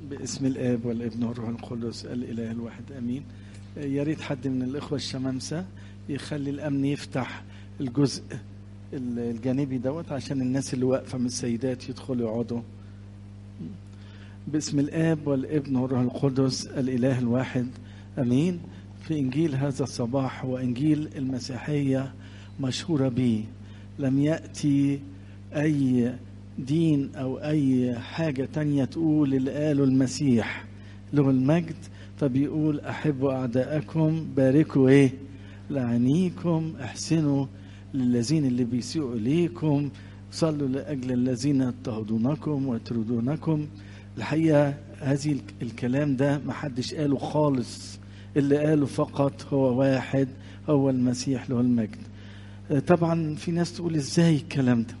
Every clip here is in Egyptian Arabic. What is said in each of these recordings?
باسم الاب والابن والروح القدس الاله الواحد امين يا ريت حد من الاخوه الشمامسه يخلي الامن يفتح الجزء الجانبي دوت عشان الناس اللي واقفه من السيدات يدخلوا يقعدوا باسم الاب والابن والروح القدس الاله الواحد امين في انجيل هذا الصباح وانجيل المسيحيه مشهوره به لم ياتي اي دين او اي حاجه تانية تقول اللي قاله المسيح له المجد فبيقول احبوا اعداءكم باركوا ايه لعنيكم احسنوا للذين اللي بيسيئوا اليكم صلوا لاجل الذين يضطهدونكم ويطردونكم الحقيقه هذه الكلام ده ما حدش قاله خالص اللي قاله فقط هو واحد هو المسيح له المجد طبعا في ناس تقول ازاي الكلام ده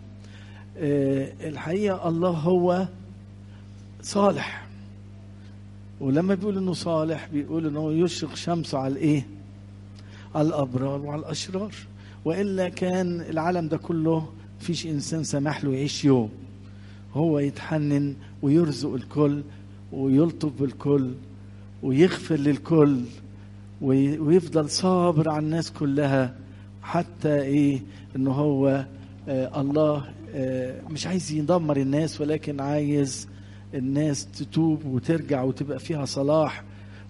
الحقيقه الله هو صالح ولما بيقول انه صالح بيقول انه يشرق شمسه على الايه على الابرار وعلى الاشرار والا كان العالم ده كله فيش انسان سمح له يعيش يوم هو يتحنن ويرزق الكل ويلطف بالكل ويغفر للكل ويفضل صابر على الناس كلها حتى ايه انه هو آه الله آه مش عايز يدمر الناس ولكن عايز الناس تتوب وترجع وتبقى فيها صلاح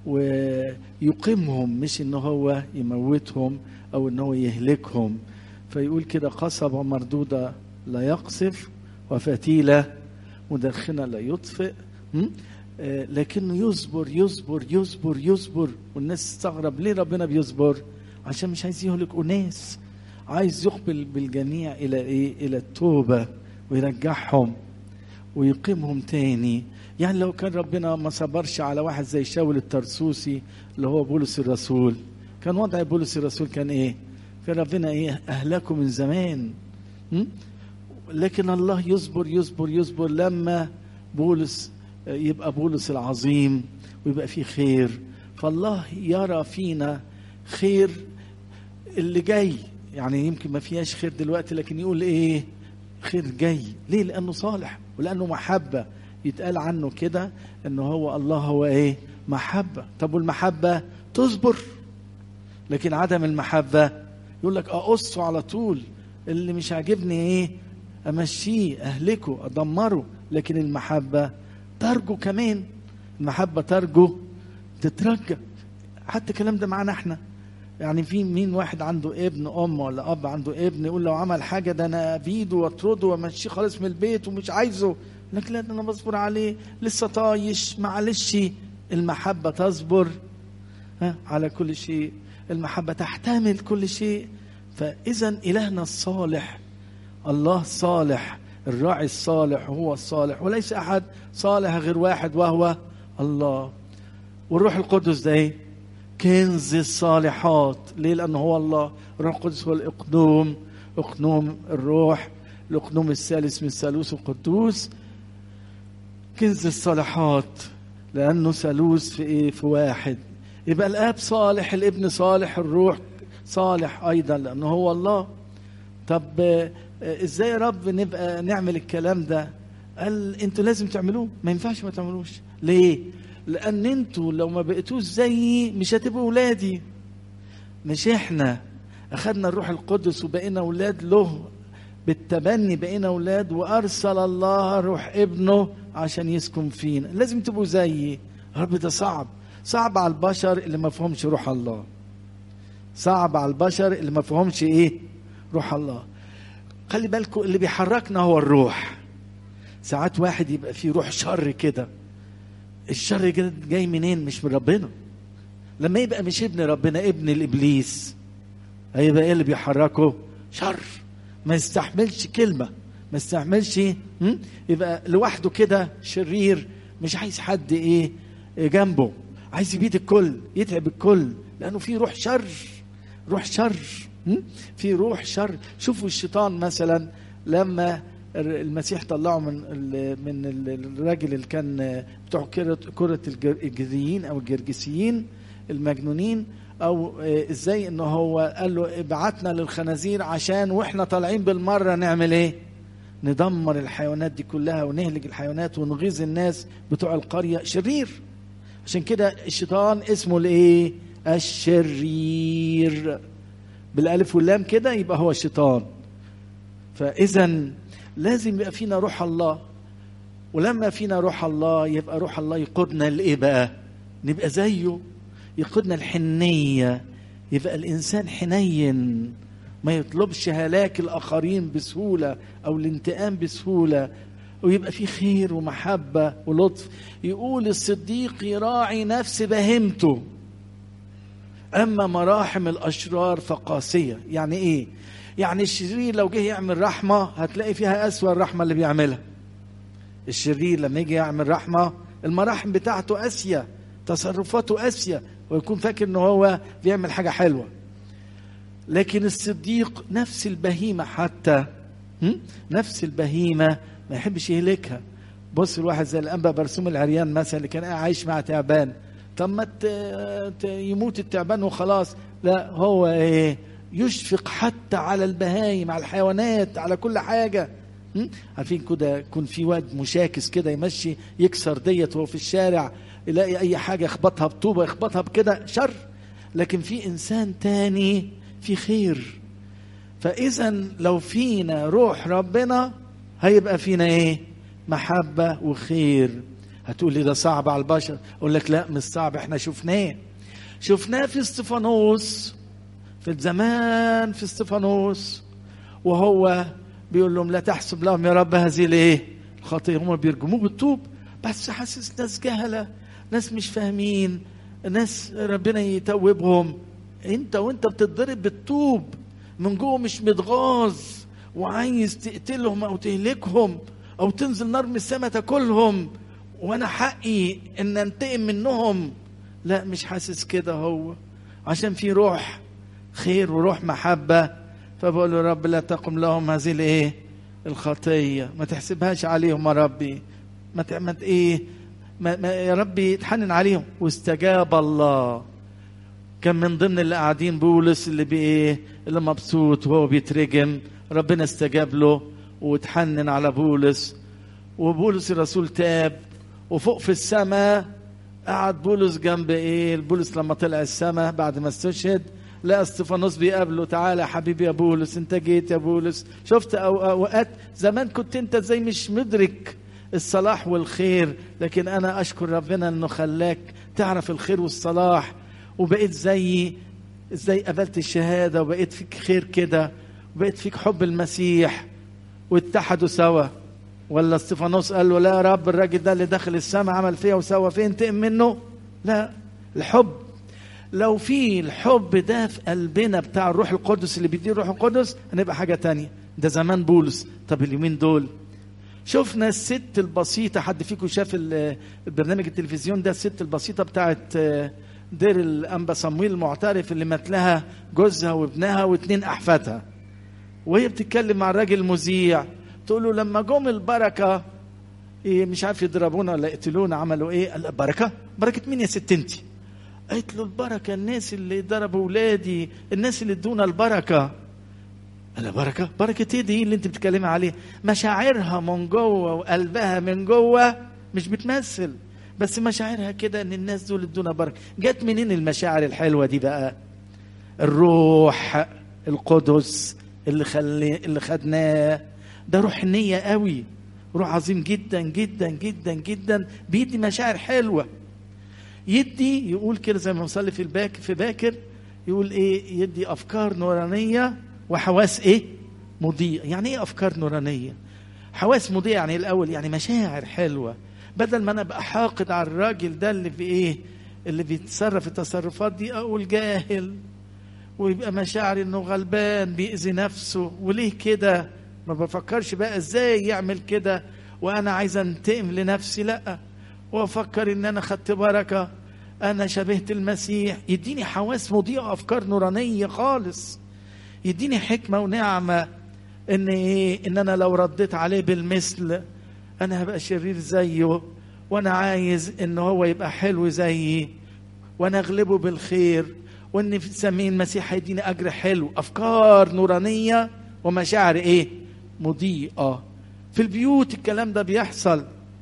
ويقيمهم مش ان هو يموتهم او ان هو يهلكهم فيقول كده قصبة مردودة لا يقصف وفتيلة مدخنة لا يطفئ آه لكنه يصبر يصبر يصبر يصبر والناس تستغرب ليه ربنا بيصبر عشان مش عايز يهلك اناس عايز يقبل بالجميع الى ايه الى التوبه ويرجعهم ويقيمهم تاني يعني لو كان ربنا ما صبرش على واحد زي شاول الترسوسي اللي هو بولس الرسول كان وضع بولس الرسول كان ايه كان ربنا ايه اهلكه من زمان م? لكن الله يصبر يصبر يصبر لما بولس يبقى بولس العظيم ويبقى فيه خير فالله يرى فينا خير اللي جاي يعني يمكن ما فيهاش خير دلوقتي لكن يقول ايه خير جاي ليه لانه صالح ولانه محبه يتقال عنه كده انه هو الله هو ايه محبه طب والمحبه تصبر لكن عدم المحبه يقول لك اقصه على طول اللي مش عاجبني ايه امشيه اهلكه ادمره لكن المحبه ترجو كمان المحبه ترجو تترجى حتى الكلام ده معانا احنا يعني في مين واحد عنده ابن ام ولا اب عنده ابن يقول لو عمل حاجه ده انا ابيده واطرده وامشيه خالص من البيت ومش عايزه لكن لا انا بصبر عليه لسه طايش معلش المحبه تصبر ها على كل شيء المحبه تحتمل كل شيء فاذا الهنا الصالح الله صالح الراعي الصالح هو الصالح وليس احد صالح غير واحد وهو الله والروح القدس ده ايه كنز الصالحات ليه لأنه هو الله الروح القدس هو الإقنوم إقنوم الروح الإقنوم الثالث من الثالوث القدوس كنز الصالحات لأنه ثالوث في إيه في واحد يبقى الآب صالح الابن صالح الروح صالح أيضا لأنه هو الله طب إزاي يا رب نبقى نعمل الكلام ده قال انتوا لازم تعملوه ما ينفعش ما تعملوش ليه لان انتوا لو ما بقيتوش زيي مش هتبقوا ولادي مش احنا اخذنا الروح القدس وبقينا اولاد له بالتبني بقينا اولاد وارسل الله روح ابنه عشان يسكن فينا لازم تبقوا زيي رب ده صعب صعب على البشر اللي ما فهمش روح الله صعب على البشر اللي ما فهمش ايه روح الله خلي بالكم اللي بيحركنا هو الروح ساعات واحد يبقى فيه روح شر كده الشر كده جاي منين مش من ربنا لما يبقى مش ابن ربنا ابن الابليس هيبقى ايه اللي بيحركه شر ما يستحملش كلمه ما يستحملش يبقى لوحده كده شرير مش عايز حد ايه جنبه عايز يبيد الكل يتعب الكل لانه في روح شر روح شر في روح شر شوفوا الشيطان مثلا لما المسيح طلعه من من الراجل اللي كان بتوع كرة كرة الجريين او الجرجسيين المجنونين او ازاي ان هو قال له ابعتنا للخنازير عشان واحنا طالعين بالمره نعمل ايه؟ ندمر الحيوانات دي كلها ونهلك الحيوانات ونغيظ الناس بتوع القرية شرير عشان كده الشيطان اسمه الايه الشرير بالالف واللام كده يبقى هو الشيطان فاذا لازم يبقى فينا روح الله ولما فينا روح الله يبقى روح الله يقودنا لايه بقى نبقى زيه يقودنا الحنيه يبقى الانسان حنين ما يطلبش هلاك الاخرين بسهوله او الانتقام بسهوله ويبقى في خير ومحبه ولطف يقول الصديق يراعي نفس بهيمته اما مراحم الاشرار فقاسيه يعني ايه يعني الشرير لو جه يعمل رحمه هتلاقي فيها اسوأ الرحمه اللي بيعملها الشرير لما يجي يعمل رحمه المراحم بتاعته قاسيه تصرفاته قاسيه ويكون فاكر ان هو بيعمل حاجه حلوه لكن الصديق نفس البهيمه حتى نفس البهيمه ما يحبش يهلكها بص الواحد زي الانبا برسوم العريان مثلا اللي كان عايش مع تعبان طب ما يموت التعبان وخلاص لا هو ايه يشفق حتى على البهايم على الحيوانات على كل حاجه عارفين كده يكون في واد مشاكس كده يمشي يكسر ديت وهو في الشارع يلاقي اي حاجه يخبطها بطوبه يخبطها بكده شر لكن في انسان تاني في خير فاذا لو فينا روح ربنا هيبقى فينا ايه محبه وخير هتقول لي ده صعب على البشر اقول لك لا مش صعب احنا شفناه شفناه في استفانوس في الزمان في استفانوس وهو بيقول لهم لا تحسب لهم يا رب هذه الايه الخطيه هم بيرجموه بالطوب بس حاسس ناس جهله ناس مش فاهمين ناس ربنا يتوبهم انت وانت بتتضرب بالطوب من جوه مش متغاظ وعايز تقتلهم او تهلكهم او تنزل نار من السماء تاكلهم وانا حقي ان انتقم منهم لا مش حاسس كده هو عشان في روح خير وروح محبه فبقول له رب لا تقم لهم هذه الايه الخطيه ما تحسبهاش عليهم يا ربي ما ما ايه ما ما يا ربي تحنن عليهم واستجاب الله كان من ضمن اللي قاعدين بولس اللي بايه اللي مبسوط وهو بيترجم ربنا استجاب له وتحنن على بولس وبولس الرسول تاب وفوق في السماء قعد بولس جنب ايه بولس لما طلع السماء بعد ما استشهد لا استفانوس بيقابله تعالى يا حبيبي يا بولس انت جيت يا بولس شفت اوقات زمان كنت انت زي مش مدرك الصلاح والخير لكن انا اشكر ربنا انه خلاك تعرف الخير والصلاح وبقيت زيي ازاي قبلت الشهاده وبقيت فيك خير كده وبقيت فيك حب المسيح واتحدوا سوا ولا استفانوس قال له لا يا رب الراجل ده اللي دخل السماء عمل فيها وسوى فين انتقم منه لا الحب لو في الحب ده في قلبنا بتاع الروح القدس اللي بيديه الروح القدس هنبقى حاجه تانية ده زمان بولس طب اليومين دول شفنا الست البسيطة حد فيكم شاف البرنامج التلفزيون ده الست البسيطة بتاعت دير الأنبا صمويل المعترف اللي مات لها جوزها وابنها واثنين أحفادها وهي بتتكلم مع الراجل المذيع تقول له لما جم البركة إيه مش عارف يضربونا ولا يقتلونا عملوا ايه؟ قال بركة؟ بركة مين يا ست انت؟ قالت له البركة الناس اللي ضربوا ولادي الناس اللي ادونا البركة قال بركة بركة ايه دي اللي انت بتتكلمي عليه مشاعرها من جوه وقلبها من جوه مش بتمثل بس مشاعرها كده ان الناس دول ادونا بركة جت منين المشاعر الحلوة دي بقى الروح القدس اللي خلي اللي خدناه ده روح نية قوي روح عظيم جدا جدا جدا جدا بيدي مشاعر حلوه يدي يقول كده زي ما نصلي في الباك في باكر يقول ايه يدي افكار نورانيه وحواس ايه مضيئه يعني ايه افكار نورانيه حواس مضيئه يعني الاول يعني مشاعر حلوه بدل ما انا ابقى حاقد على الراجل ده اللي في ايه اللي بيتصرف التصرفات دي اقول جاهل ويبقى مشاعر انه غلبان بيأذي نفسه وليه كده ما بفكرش بقى ازاي يعمل كده وانا عايز انتقم لنفسي لا وافكر ان انا خدت بركه انا شبهت المسيح يديني حواس مضيئه افكار نورانيه خالص يديني حكمه ونعمه ان ايه ان انا لو رديت عليه بالمثل انا هبقى شرير زيه وانا عايز ان هو يبقى حلو زيي وانا اغلبه بالخير وان في سمين المسيح هيديني اجر حلو افكار نورانيه ومشاعر ايه مضيئه في البيوت الكلام ده بيحصل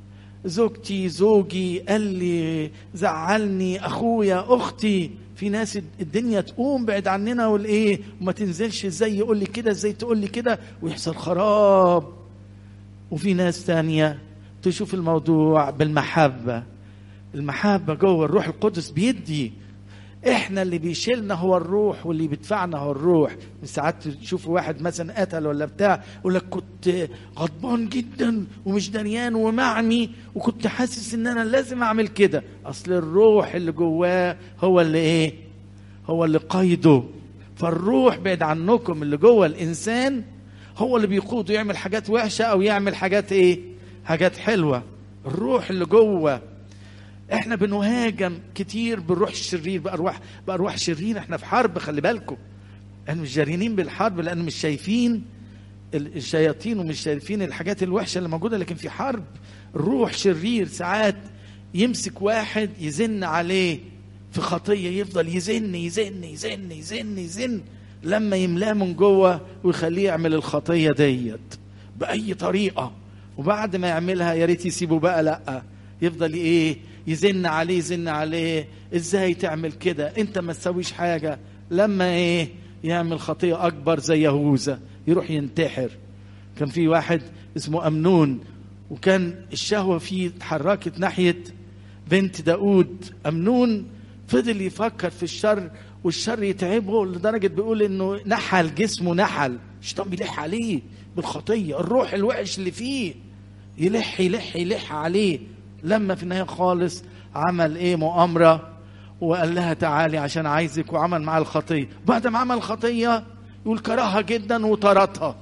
زوجتي زوجي قال لي زعلني اخويا اختي في ناس الدنيا تقوم بعد عننا والايه وما تنزلش ازاي يقول لي كده ازاي تقول لي كده ويحصل خراب وفي ناس تانية تشوف الموضوع بالمحبة المحبة جوه الروح القدس بيدي احنا اللي بيشيلنا هو الروح واللي بيدفعنا هو الروح ساعات تشوف واحد مثلا قتل ولا بتاع يقول لك كنت غضبان جدا ومش دريان ومعني وكنت حاسس ان انا لازم اعمل كده اصل الروح اللي جواه هو اللي ايه هو اللي قيده فالروح بعد عنكم اللي جوه الانسان هو اللي بيقوده يعمل حاجات وحشه او يعمل حاجات ايه حاجات حلوه الروح اللي جوه احنا بنهاجم كتير بالروح الشرير بارواح بارواح شريره احنا في حرب خلي بالكم احنا مش جاريين بالحرب لان مش شايفين الشياطين ومش شايفين الحاجات الوحشه اللي موجوده لكن في حرب الروح شرير ساعات يمسك واحد يزن عليه في خطيه يفضل يزن يزن يزن يزن يزن لما يملاه من جوه ويخليه يعمل الخطيه ديت باي طريقه وبعد ما يعملها يا ريت يسيبه بقى لا يفضل ايه يزن عليه يزن عليه ازاي تعمل كده انت ما تسويش حاجه لما ايه يعمل خطيه اكبر زي يهوذا يروح ينتحر كان في واحد اسمه امنون وكان الشهوه فيه اتحركت ناحيه بنت داود امنون فضل يفكر في الشر والشر يتعبه لدرجه بيقول انه نحل جسمه نحل الشيطان بيلح عليه بالخطيه الروح الوحش اللي فيه يلح يلح يلح عليه لما في النهايه خالص عمل ايه مؤامره وقال لها تعالي عشان عايزك وعمل معاها الخطيه بعد ما عمل الخطيه يقول كرهها جدا وطردها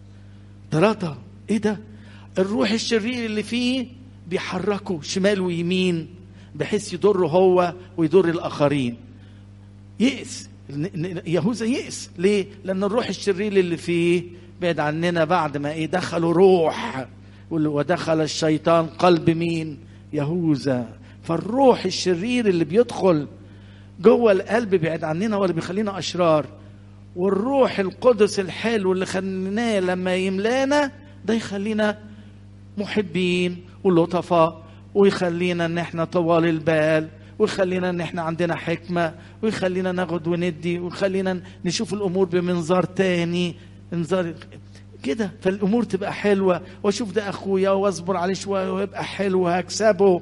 طردها ايه ده الروح الشرير اللي فيه بيحركه شمال ويمين بحيث يضره هو ويضر الاخرين يئس يهوذا يئس ليه لان الروح الشرير اللي فيه بعد عننا بعد ما ايه دخلوا روح ودخل الشيطان قلب مين يهوذا فالروح الشرير اللي بيدخل جوه القلب بعد عننا هو اللي بيخلينا اشرار والروح القدس الحلو اللي خليناه لما يملانا ده يخلينا محبين ولطفاء ويخلينا ان احنا طوال البال ويخلينا ان احنا عندنا حكمه ويخلينا ناخد وندي ويخلينا نشوف الامور بمنظار تاني انظار كده فالامور تبقى حلوه واشوف ده اخويا واصبر عليه شويه ويبقى حلو هكسبه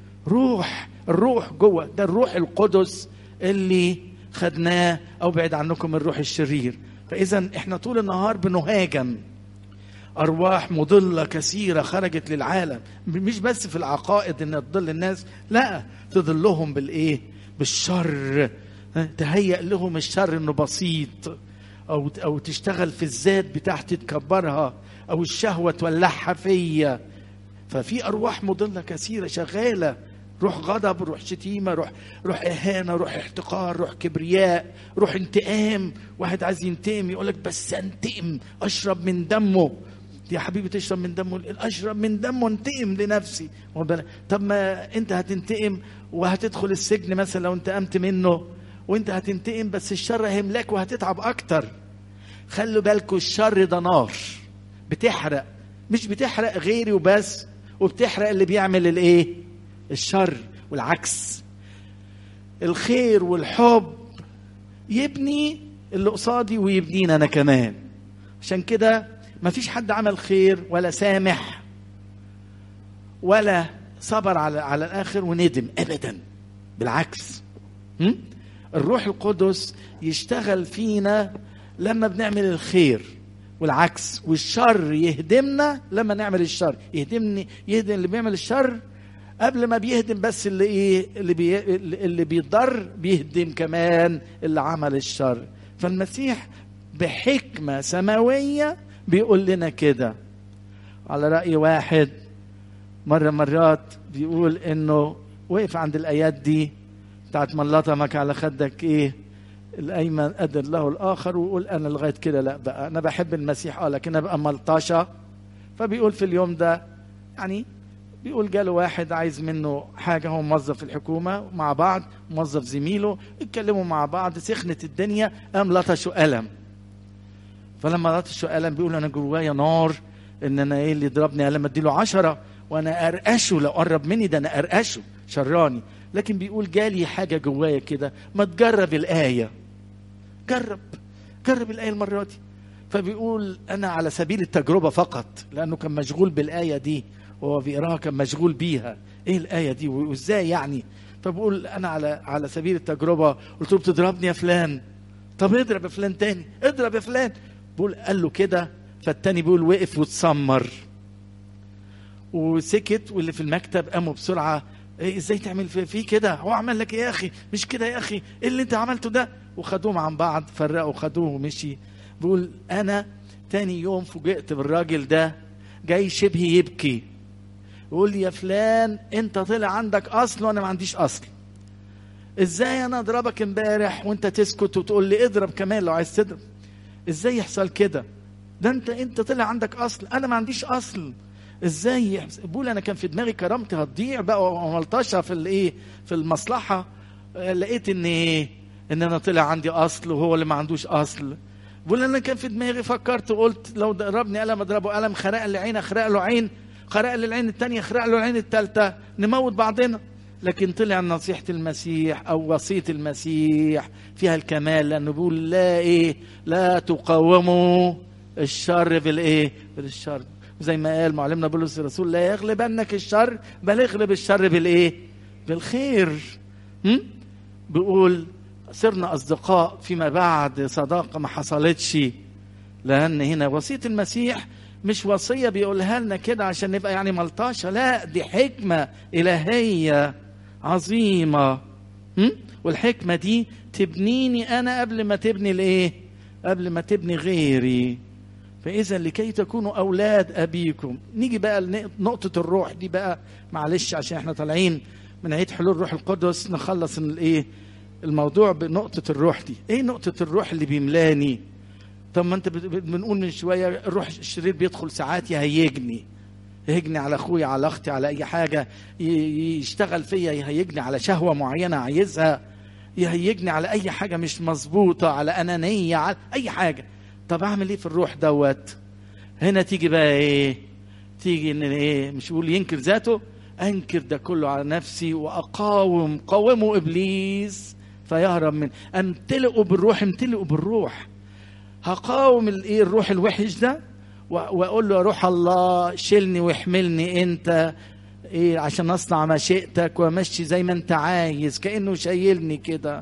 روح الروح جوه ده الروح القدس اللي خدناه او بعد عنكم الروح الشرير فاذا احنا طول النهار بنهاجم ارواح مضله كثيره خرجت للعالم مش بس في العقائد ان تضل الناس لا تضلهم بالايه بالشر تهيأ لهم الشر انه بسيط او او تشتغل في الذات بتاعتي تكبرها او الشهوه تولعها فيا ففي ارواح مضله كثيره شغاله روح غضب روح شتيمه روح روح اهانه روح احتقار روح كبرياء روح انتقام واحد عايز ينتقم يقول لك بس انتقم اشرب من دمه يا حبيبي تشرب من دمه اشرب من دمه انتقم لنفسي طب ما انت هتنتقم وهتدخل السجن مثلا لو انتقمت منه وانت هتنتقم بس الشر هيملاك وهتتعب اكتر خلوا بالكم الشر ده نار بتحرق مش بتحرق غيري وبس وبتحرق اللي بيعمل الايه الشر والعكس الخير والحب يبني اللي قصادي ويبنينا انا كمان عشان كده ما فيش حد عمل خير ولا سامح ولا صبر على على الاخر وندم ابدا بالعكس م? الروح القدس يشتغل فينا لما بنعمل الخير والعكس والشر يهدمنا لما نعمل الشر يهدمني يهدم اللي بيعمل الشر قبل ما بيهدم بس اللي ايه اللي بي اللي بيضر بيهدم كمان اللي عمل الشر فالمسيح بحكمه سماويه بيقول لنا كده على راي واحد مره مرات بيقول انه وقف عند الايات دي بتاعت من لطمك على خدك ايه الايمن قدر له الاخر ويقول انا لغايه كده لا بقى انا بحب المسيح اه لكن ابقى ملطشه فبيقول في اليوم ده يعني بيقول جاله واحد عايز منه حاجه هو موظف في الحكومه مع بعض موظف زميله اتكلموا مع بعض سخنت الدنيا قام لطشوا قلم فلما لطشوا قلم بيقول انا جوايا نار ان انا ايه اللي يضربني لما اديله عشرة وانا ارقشه لو قرب مني ده انا ارقشه شراني لكن بيقول جالي حاجة جوايا كده ما تجرب الآية جرب جرب الآية المرة دي فبيقول أنا على سبيل التجربة فقط لأنه كان مشغول بالآية دي وهو بيقراها كان مشغول بيها إيه الآية دي وإزاي يعني فبقول أنا على على سبيل التجربة قلت له بتضربني يا فلان طب اضرب يا فلان تاني اضرب يا فلان بقول قال له كده فالتاني بيقول وقف واتسمر وسكت واللي في المكتب قاموا بسرعه إيه ازاي تعمل في, في كده هو عمل لك ايه يا اخي مش كده يا اخي ايه اللي انت عملته ده وخدوهم عن بعض فرقوا خدوه ومشي بيقول انا تاني يوم فوجئت بالراجل ده جاي شبه يبكي يقول لي يا فلان انت طلع عندك اصل وانا ما عنديش اصل ازاي انا اضربك امبارح وانت تسكت وتقول لي اضرب كمان لو عايز تضرب ازاي يحصل كده ده انت انت طلع عندك اصل انا ما عنديش اصل ازاي يحصل بقول انا كان في دماغي كرامتي هتضيع بقى وملطشه في الايه في المصلحه آه، لقيت ان ايه ان انا طلع عندي اصل وهو اللي ما عندوش اصل بقول انا كان في دماغي فكرت وقلت لو ضربني قلم اضربه قلم خرق لي عين اخرق له عين خرق لي العين الثانيه اخرق له العين الثالثه نموت بعضنا لكن طلع نصيحة المسيح أو وصية المسيح فيها الكمال لأنه بيقول لا إيه لا تقاوموا الشر بالإيه بالشر زي ما قال معلمنا بولس الرسول لا يغلبنك الشر بل اغلب الشر بالإيه بالخير م? بيقول صرنا أصدقاء فيما بعد صداقة ما حصلتش لأن هنا وصية المسيح مش وصية بيقولها لنا كده عشان نبقى يعني ملطاشة لا دي حكمة إلهية عظيمة م? والحكمة دي تبنيني أنا قبل ما تبني الإيه قبل ما تبني غيري فإذا لكي تكونوا أولاد أبيكم نيجي بقى لنقطة الروح دي بقى معلش عشان احنا طالعين من عيد حلول الروح القدس نخلص الإيه الموضوع بنقطة الروح دي إيه نقطة الروح اللي بيملاني طب ما انت بت- بت- بنقول من شويه الروح الشرير بيدخل ساعات يهيجني يهيجني على اخويا على اختي على اي حاجه ي- يشتغل فيا يهيجني على شهوه معينه عايزها يهيجني على اي حاجه مش مظبوطه على انانيه على اي حاجه طب اعمل ايه في الروح دوت هنا تيجي بقى ايه تيجي ان ايه مش يقول ينكر ذاته انكر ده كله على نفسي واقاوم قاوموا ابليس فيهرب من امتلئوا بالروح امتلئوا بالروح هقاوم الايه الروح الوحش ده و- واقول له يا روح الله شيلني واحملني انت ايه عشان اصنع مشيئتك وامشي زي ما انت عايز كانه شايلني كده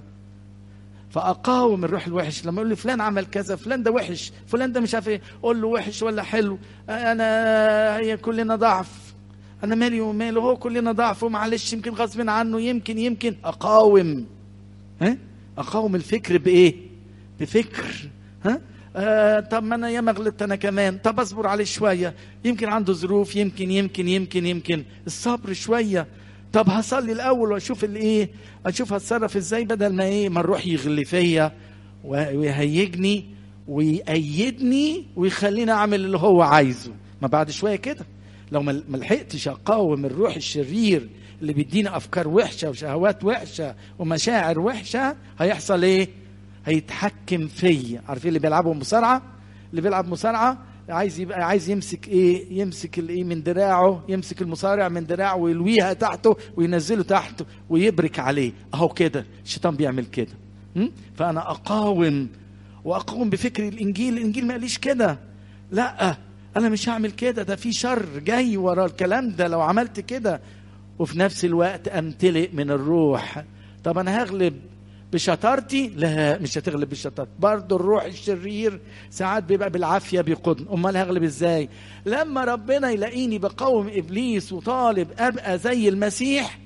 فاقاوم الروح الوحش لما يقول لي فلان عمل كذا فلان ده وحش فلان ده مش عارف ايه اقول له وحش ولا حلو انا هي كلنا ضعف انا مالي وماله هو كلنا ضعف ومعلش يمكن غصب عنه يمكن يمكن اقاوم ها اقاوم الفكر بايه بفكر ها آه طب ما انا ياما غلطت انا كمان طب اصبر عليه شويه يمكن عنده ظروف يمكن يمكن يمكن يمكن الصبر شويه طب هصلي الاول واشوف الايه اشوف هتصرف ازاي بدل ما ايه ما الروح يغلي فيا ويهيجني ويأيدني ويخليني اعمل اللي هو عايزه ما بعد شويه كده لو ما ما لحقتش اقاوم الروح الشرير اللي بيدينا افكار وحشه وشهوات وحشه ومشاعر وحشه هيحصل ايه هيتحكم فيا عارفين اللي بيلعبوا مصارعه اللي بيلعب مصارعه عايز يبقى عايز يمسك ايه يمسك الايه من دراعه يمسك المصارع من دراعه ويلويها تحته وينزله تحته ويبرك عليه اهو كده الشيطان بيعمل كده م? فانا اقاوم واقوم بفكر الانجيل الانجيل ما قاليش كده لا انا مش هعمل كده ده في شر جاي ورا الكلام ده لو عملت كده وفي نفس الوقت امتلئ من الروح طب انا هغلب بشطارتي لا مش هتغلب بالشطارة برضه الروح الشرير ساعات بيبقى بالعافيه بيقودني امال هغلب ازاي لما ربنا يلاقيني بقاوم ابليس وطالب ابقى زي المسيح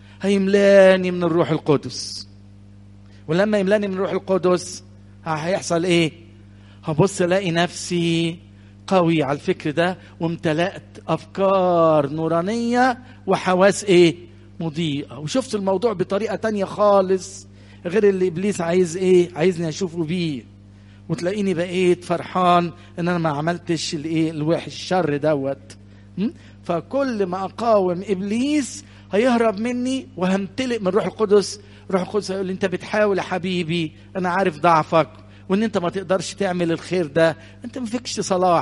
هيملاني من الروح القدس ولما يملاني من الروح القدس هيحصل ايه هبص الاقي نفسي قوي على الفكر ده وامتلأت افكار نورانيه وحواس ايه مضيئه وشفت الموضوع بطريقه تانية خالص غير اللي ابليس عايز ايه عايزني اشوفه بيه وتلاقيني بقيت فرحان ان انا ما عملتش الايه الوحش الشر دوت م? فكل ما اقاوم ابليس هيهرب مني وهمتلئ من روح القدس روح القدس هيقول لي انت بتحاول يا حبيبي انا عارف ضعفك وان انت ما تقدرش تعمل الخير ده انت ما فيكش صلاح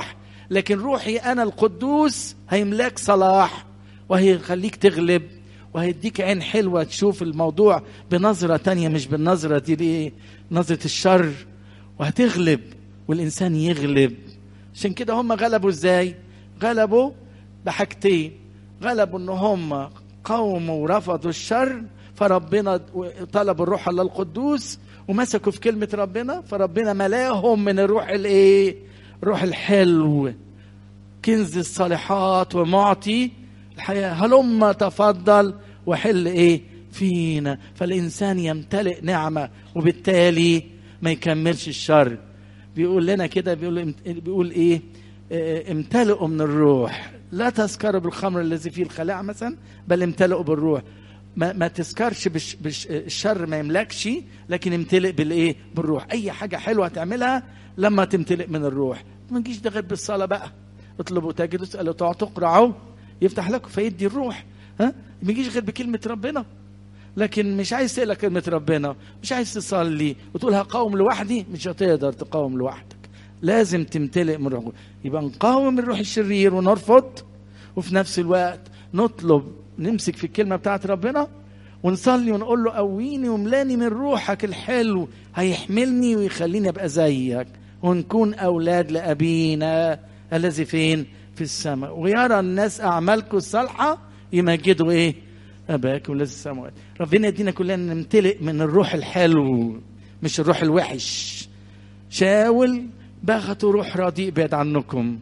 لكن روحي انا القدوس هيملاك صلاح وهيخليك تغلب وهيديك عين حلوة تشوف الموضوع بنظرة تانية مش بالنظرة دي ايه نظرة الشر وهتغلب والإنسان يغلب عشان كده هم غلبوا ازاي غلبوا بحاجتين غلبوا ان هم قوموا ورفضوا الشر فربنا طلبوا الروح الله القدوس ومسكوا في كلمة ربنا فربنا ملاهم من الروح الايه روح الحلو كنز الصالحات ومعطي الحياة هلم تفضل وحل ايه فينا فالانسان يمتلئ نعمة وبالتالي ما يكملش الشر بيقول لنا كده بيقول بيقول ايه امتلئوا من الروح لا تسكروا بالخمر الذي فيه الخلاع مثلا بل امتلئوا بالروح ما, ما تسكرش بش بش الشر ما يملكش لكن امتلئ بالايه بالروح اي حاجه حلوه هتعملها لما تمتلئ من الروح ما تجيش ده غير بالصلاه بقى اطلبوا تجدوا اسالوا تعطوا تقرعوا يفتح لكم فيدي الروح ها ما يجيش غير بكلمه ربنا لكن مش عايز تقرا كلمه ربنا مش عايز تصلي وتقول هقاوم لوحدي مش هتقدر تقاوم لوحدك لازم تمتلئ من الروح يبقى نقاوم الروح الشرير ونرفض وفي نفس الوقت نطلب نمسك في الكلمه بتاعت ربنا ونصلي ونقول له قويني وملاني من روحك الحلو هيحملني ويخليني ابقى زيك ونكون اولاد لابينا الذي فين في السماء ويرى الناس اعمالكم الصالحه يمجدوا ايه اباك الذي السماوات ربنا يدينا كلنا نمتلئ من الروح الحلو مش الروح الوحش شاول بغتوا روح رديء بعد عنكم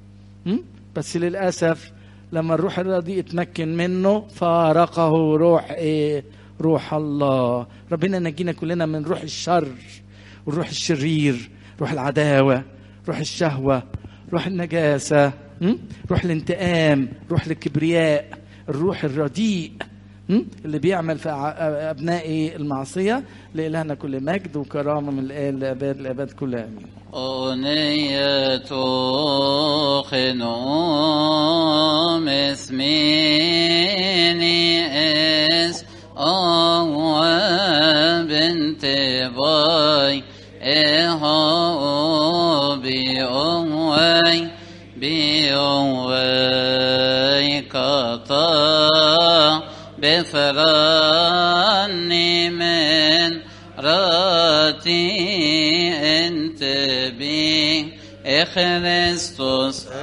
بس للاسف لما الروح الرديء اتمكن منه فارقه روح ايه روح الله ربنا نجينا كلنا من روح الشر والروح الشرير روح العداوه روح الشهوه روح النجاسه روح الانتقام روح الكبرياء الروح الرديء اللي بيعمل في ابناء المعصيه لالهنا كل مجد وكرامه من الان لاباد الاباد كلها امين أغنية خنوم اسميني اس أو بنت باي إهو بأوي بأوي كطا بفراني من راتي انت بي خريستوس